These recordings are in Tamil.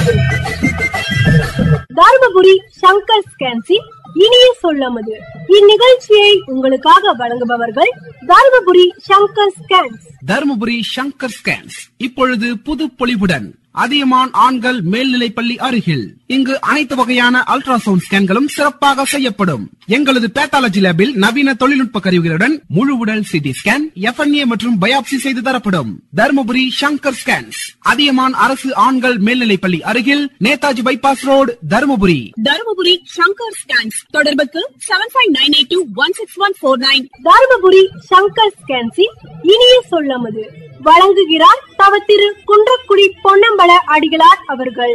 தருமபுரி சங்கர் ஸ்கேன்சி இனிய சொல்லமது இந்நிகழ்ச்சியை உங்களுக்காக வழங்குபவர்கள் தருமபுரி சங்கர் ஸ்கேன்ஸ் தருமபுரி சங்கர் ஸ்கேன்ஸ் இப்பொழுது புது பொலிவுடன் அதியமான் ஆண்கள் மேல்நிலைப்பள்ளி அருகில் இங்கு அனைத்து வகையான அல்ட்ராசவுண்ட் ஸ்கேன்களும் சிறப்பாக செய்யப்படும் எங்களது பேத்தாலஜி லேபில் நவீன தொழில்நுட்ப கருவிகளுடன் முழு உடல் சிடி ஸ்கேன் எஃப்என்ஏ மற்றும் பயாப்சி செய்து தரப்படும் தருமபுரி சங்கர் ஸ்கேன்ஸ் அதியமான் அரசு ஆண்கள் மேல்நிலைப்பள்ளி அருகில் Netaji bypass road Dharmapuri Dharmapuri Shankar scans தொடர்புக்கு seven five nine eight two one six one four nine Dharmapuri Shankar ஸ்கேன்சி இனிய சொல்லமது வழங்குகிறார் தவ திரு குன்றக்குடி பொன்னம்பல அடிகளார் அவர்கள்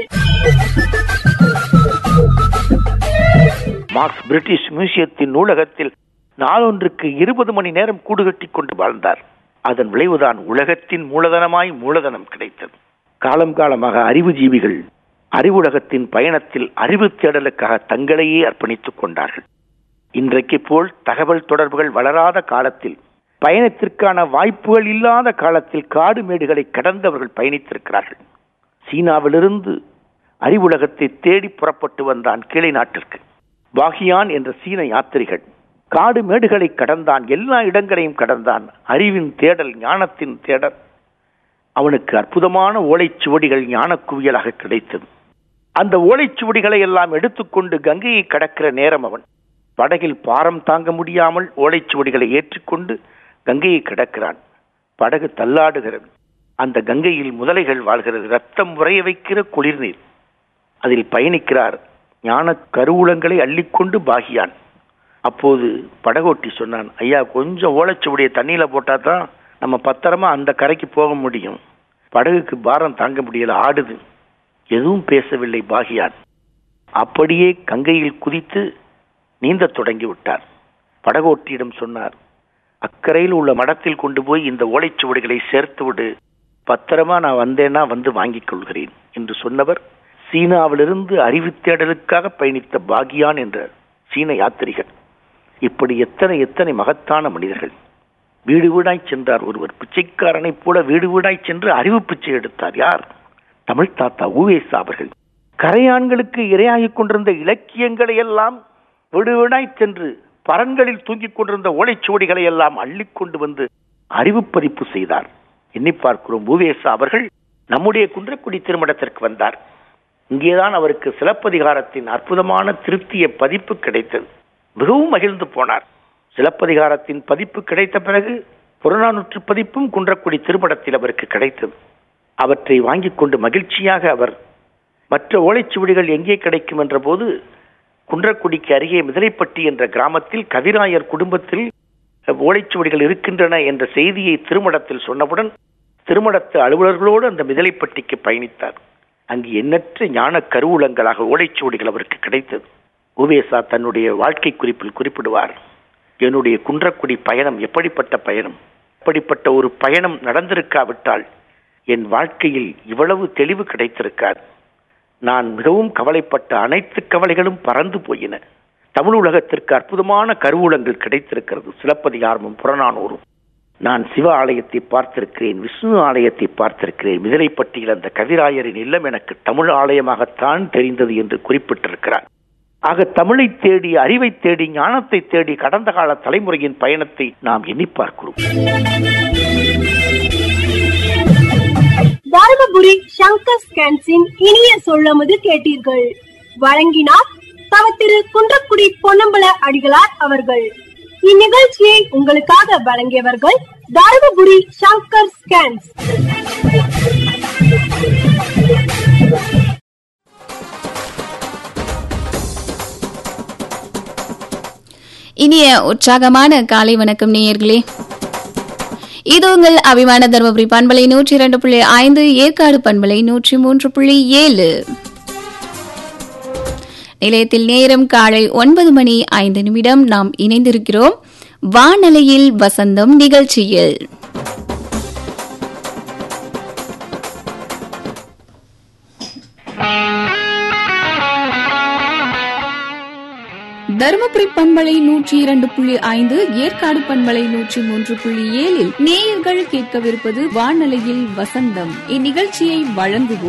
மார்க்ஸ் பிரிட்டிஷ் மியூசியத்தின் நூலகத்தில் நாளொன்றுக்கு இருபது மணி நேரம் கூடுகட்டி கொண்டு வாழ்ந்தார் அதன் விளைவுதான் உலகத்தின் மூலதனமாய் மூலதனம் கிடைத்தது காலம் காலமாக அறிவுஜீவிகள் அறிவுலகத்தின் பயணத்தில் அறிவு தேடலுக்காக தங்களையே அர்ப்பணித்துக் கொண்டார்கள் இன்றைக்கு போல் தகவல் தொடர்புகள் வளராத காலத்தில் பயணத்திற்கான வாய்ப்புகள் இல்லாத காலத்தில் காடு மேடுகளை கடந்தவர்கள் பயணித்திருக்கிறார்கள் சீனாவிலிருந்து அறிவுலகத்தை தேடி புறப்பட்டு வந்தான் கீழை நாட்டிற்கு வாகியான் என்ற சீன யாத்திரிகள் காடு மேடுகளை கடந்தான் எல்லா இடங்களையும் கடந்தான் அறிவின் தேடல் ஞானத்தின் தேடல் அவனுக்கு அற்புதமான ஓலைச்சுவடிகள் ஞான குவியலாக கிடைத்தது அந்த ஓலைச்சுவடிகளை எல்லாம் எடுத்துக்கொண்டு கங்கையை கடக்கிற நேரம் அவன் படகில் பாரம் தாங்க முடியாமல் ஓலைச்சுவடிகளை ஏற்றிக்கொண்டு கங்கையை கடக்கிறான் படகு தள்ளாடுகிறது அந்த கங்கையில் முதலைகள் வாழ்கிறது ரத்தம் உறைய வைக்கிற குளிர்நீர் அதில் பயணிக்கிறார் ஞான கருவூலங்களை அள்ளிக்கொண்டு பாகியான் அப்போது படகோட்டி சொன்னான் ஐயா கொஞ்சம் ஓலைச்சுவடியை தண்ணியில போட்டா தான் நம்ம பத்திரமா அந்த கரைக்கு போக முடியும் படகுக்கு பாரம் தாங்க முடியல ஆடுது எதுவும் பேசவில்லை பாகியான் அப்படியே கங்கையில் குதித்து நீந்தத் தொடங்கி விட்டார் படகோட்டியிடம் சொன்னார் அக்கறையில் உள்ள மடத்தில் கொண்டு போய் இந்த ஓலைச்சுவடிகளை சேர்த்து விடு பத்திரமா நான் வந்தேன்னா வந்து வாங்கிக் கொள்கிறேன் என்று சொன்னவர் சீனாவிலிருந்து அறிவு தேடலுக்காக பயணித்த பாகியான் என்ற சீன யாத்திரிகர் இப்படி எத்தனை எத்தனை மகத்தான மனிதர்கள் வீடு வீடாய் சென்றார் ஒருவர் பிச்சைக்காரனைப் போல வீடு வீடாய் சென்று அறிவு பிச்சை எடுத்தார் யார் தமிழ் தாத்தா ஊவேசா அவர்கள் கரையான்களுக்கு இரையாகிக் கொண்டிருந்த இலக்கியங்களை எல்லாம் வீடு வீடாய் சென்று பரன்களில் தூங்கிக் கொண்டிருந்த ஓலைச்சுவடிகளை எல்லாம் அள்ளிக்கொண்டு வந்து அறிவு பதிப்பு செய்தார் எண்ணி பார்க்கிறோம் ஊவேசா அவர்கள் நம்முடைய குன்றக்குடி திருமணத்திற்கு வந்தார் இங்கேதான் அவருக்கு சிலப்பதிகாரத்தின் அற்புதமான திருப்திய பதிப்பு கிடைத்தது மிகவும் மகிழ்ந்து போனார் சிலப்பதிகாரத்தின் பதிப்பு கிடைத்த பிறகு புறநானூற்று பதிப்பும் குன்றக்குடி திருமணத்தில் அவருக்கு கிடைத்தது அவற்றை வாங்கிக் கொண்டு மகிழ்ச்சியாக அவர் மற்ற ஓலைச்சுவடிகள் எங்கே கிடைக்கும் என்ற போது குன்றக்குடிக்கு அருகே மிதிலைப்பட்டி என்ற கிராமத்தில் கவிராயர் குடும்பத்தில் ஓலைச்சுவடிகள் இருக்கின்றன என்ற செய்தியை திருமணத்தில் சொன்னவுடன் திருமணத்து அலுவலர்களோடு அந்த மிதிலைப்பட்டிக்கு பயணித்தார் அங்கு எண்ணற்ற ஞான கருவூலங்களாக ஓலைச்சுவடிகள் அவருக்கு கிடைத்தது உவேசா தன்னுடைய வாழ்க்கை குறிப்பில் குறிப்பிடுவார் என்னுடைய குன்றக்குடி பயணம் எப்படிப்பட்ட பயணம் இப்படிப்பட்ட ஒரு பயணம் நடந்திருக்காவிட்டால் என் வாழ்க்கையில் இவ்வளவு தெளிவு கிடைத்திருக்காது நான் மிகவும் கவலைப்பட்ட அனைத்து கவலைகளும் பறந்து போயின தமிழ் உலகத்திற்கு அற்புதமான கருவூலங்கள் கிடைத்திருக்கிறது சிலப்பதிகாரமும் புறநானூறும் நான் சிவ ஆலயத்தை பார்த்திருக்கிறேன் விஷ்ணு ஆலயத்தை பார்த்திருக்கிறேன் மிதிலைப்பட்டியில் அந்த கவிராயரின் இல்லம் எனக்கு தமிழ் ஆலயமாகத்தான் தெரிந்தது என்று குறிப்பிட்டிருக்கிறார் ஆக தமிழை தேடி அறிவை தேடி ஞானத்தை தேடி கடந்த கால தலைமுறையின் பயணத்தை நாம் எண்ணி பார்க்கிறோம் தருமபுரி சங்கர் ஸ்கேன்ஸின் இனிய சொல்லமது கேட்டீர்கள் வழங்கினார் தவ திரு குன்றக்குடி பொன்னம்பல அடிகளார் அவர்கள் இந்நிகழ்ச்சியை உங்களுக்காக வழங்கியவர்கள் தருமபுரி சங்கர் ஸ்கேன்ஸ் இனிய உற்சாகமான காலை வணக்கம் நேயர்களே இது உங்கள் அபிமான தருமபுரி பண்பலை நூற்றி இரண்டு புள்ளி ஐந்து ஏற்காடு பண்பலை நூற்றி மூன்று புள்ளி ஏழு நிலையத்தில் நேரம் காலை ஒன்பது மணி ஐந்து நிமிடம் நாம் இணைந்திருக்கிறோம் வானலையில் வசந்தம் நிகழ்ச்சியில் தருமபுரி பண்பலை நூற்றி இரண்டு புள்ளி ஐந்து ஏற்காடு பண்பலை நூற்றி மூன்று புள்ளி ஏழில் நேயர்கள் கேட்கவிருப்பது வானலையில் வசந்தம் இந்நிகழ்ச்சியை வழங்குவோர்